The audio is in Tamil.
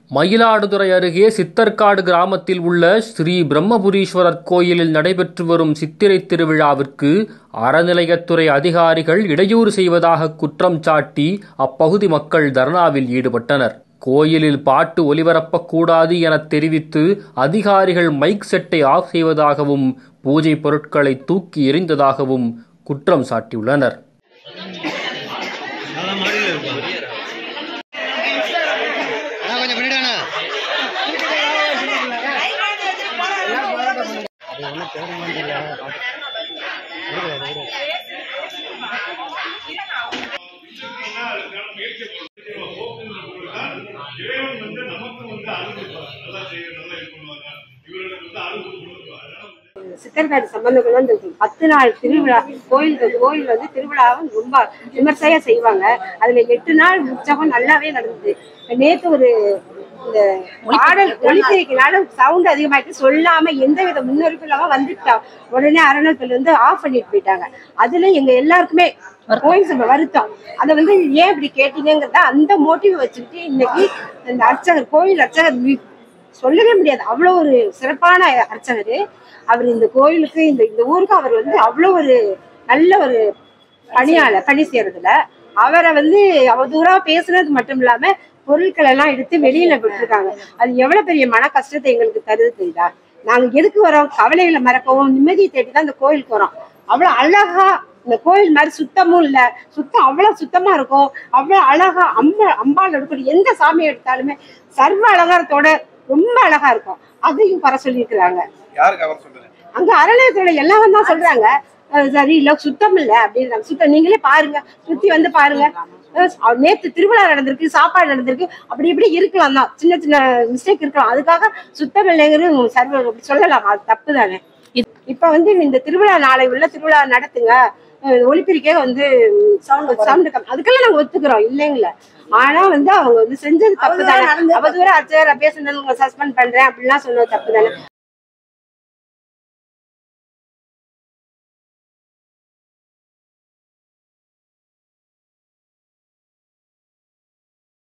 மயிலாடுதுறை அருகே சித்தர்காடு கிராமத்தில் உள்ள ஸ்ரீ பிரம்மபுரீஸ்வரர் கோயிலில் நடைபெற்று வரும் சித்திரை திருவிழாவிற்கு அறநிலையத்துறை அதிகாரிகள் இடையூறு செய்வதாக குற்றம் சாட்டி அப்பகுதி மக்கள் தர்ணாவில் ஈடுபட்டனர் கோயிலில் பாட்டு ஒலிபரப்பக்கூடாது என தெரிவித்து அதிகாரிகள் மைக் செட்டை ஆஃப் செய்வதாகவும் பூஜை பொருட்களை தூக்கி எறிந்ததாகவும் குற்றம் சாட்டியுள்ளனர் அண்ணா கொஞ்சம் பின்னாடி அண்ணா இறைவன் வந்து நமக்கு வந்து அருள் கொடுப்பார். நல்லா செய்ய நல்லா இது பண்ணுவாங்க இவர்களுக்கு வந்து அருள் கொடுப்பார் அதனால சித்தர்காடு சம்பந்தங்கள் வந்து பத்து நாள் திருவிழா கோயில் கோயில் வந்து திருவிழாவை ரொம்ப விமர்சையா செய்வாங்க அதுல எட்டு நாள் உற்சவம் நல்லாவே நடந்தது நேத்து ஒரு இந்த பாடல் ஒளிபெருக்கினால சவுண்ட் அதிகமாயிட்டு சொல்லாம எந்த வித முன்னறிப்பு இல்லாம வந்துட்டா உடனே அரணத்தில் வந்து ஆஃப் பண்ணிட்டு போயிட்டாங்க அதுல எங்க எல்லாருக்குமே கோயில் சபை வருத்தம் அதை வந்து ஏன் இப்படி கேட்டீங்கிறத அந்த மோட்டிவ் வச்சுக்கிட்டு இன்னைக்கு இந்த அர்ச்சகர் கோயில் அர்ச்சகர் வி- சொல்லவே முடியாது அவ்வளோ ஒரு சிறப்பான அர்ச்சகர் அவர் இந்த கோயிலுக்கு இந்த இந்த ஊருக்கு அவர் வந்து அவ்வளோ ஒரு நல்ல ஒரு பணியாளர் பணி செய்யறதுல அவரை வந்து அவதூறா பேசுனது மட்டும் இல்லாம பொருட்கள் எல்லாம் எடுத்து வெளியில விட்டுருக்காங்க அது எவ்வளவு பெரிய மன கஷ்டத்தை எங்களுக்கு தருது தெரியுதா நாங்க எதுக்கு வரோம் கவலைகளை மறக்கவும் நிம்மதியை தேடி தான் இந்த கோயிலுக்கு வரோம் அவ்வளவு அழகா இந்த கோயில் மாதிரி சுத்தமும் இல்ல சுத்தம் அவ்வளவு சுத்தமா இருக்கும் அவ்வளவு அழகா அம்மா அம்பாள் எடுக்கணும் எந்த சாமி எடுத்தாலுமே சர்வ அலங்காரத்தோட ரொம்ப அழகா இருக்கும் அதையும் பர சொல்லியிருக்கிறாங்க யாருக்கு அவர் சொல்றது அங்க அறநிலையத்துல எல்லாரும் தான் சொல்றாங்க அஹ் சரி இல்ல சுத்தம் இல்ல அப்படின்றாங்க சுத்தம் நீங்களே பாருங்க சுத்தி வந்து பாருங்க அஹ் நேத்து திருவிழா நடந்திருக்கு சாப்பாடு நடந்திருக்கு அப்படி இப்படி இருக்கலாம் தான் சின்ன சின்ன மிஸ்டேக் இருக்கலாம் அதுக்காக சுத்தம் இல்லைங்கிறது சர்வ அப்படி சொல்லலாம் அது தப்பு தானே இப்ப வந்து இந்த திருவிழா நாளை உள்ள திருவிழா நடத்துங்க அஹ் ஒலிபெருக்கே வந்து சவுண்ட் சவுண்ட் அதுக்கெல்லாம் நாங்க ஒத்துக்கிறோம் இல்லைங்கள ஆனா வந்து அவங்க வந்து செஞ்சது தப்பு தானே அவதூற அர்ச்சகரை பேசுனது சஸ்பெண்ட் பண்றேன் அப்படிலாம் சொன்னது தப்பு தானே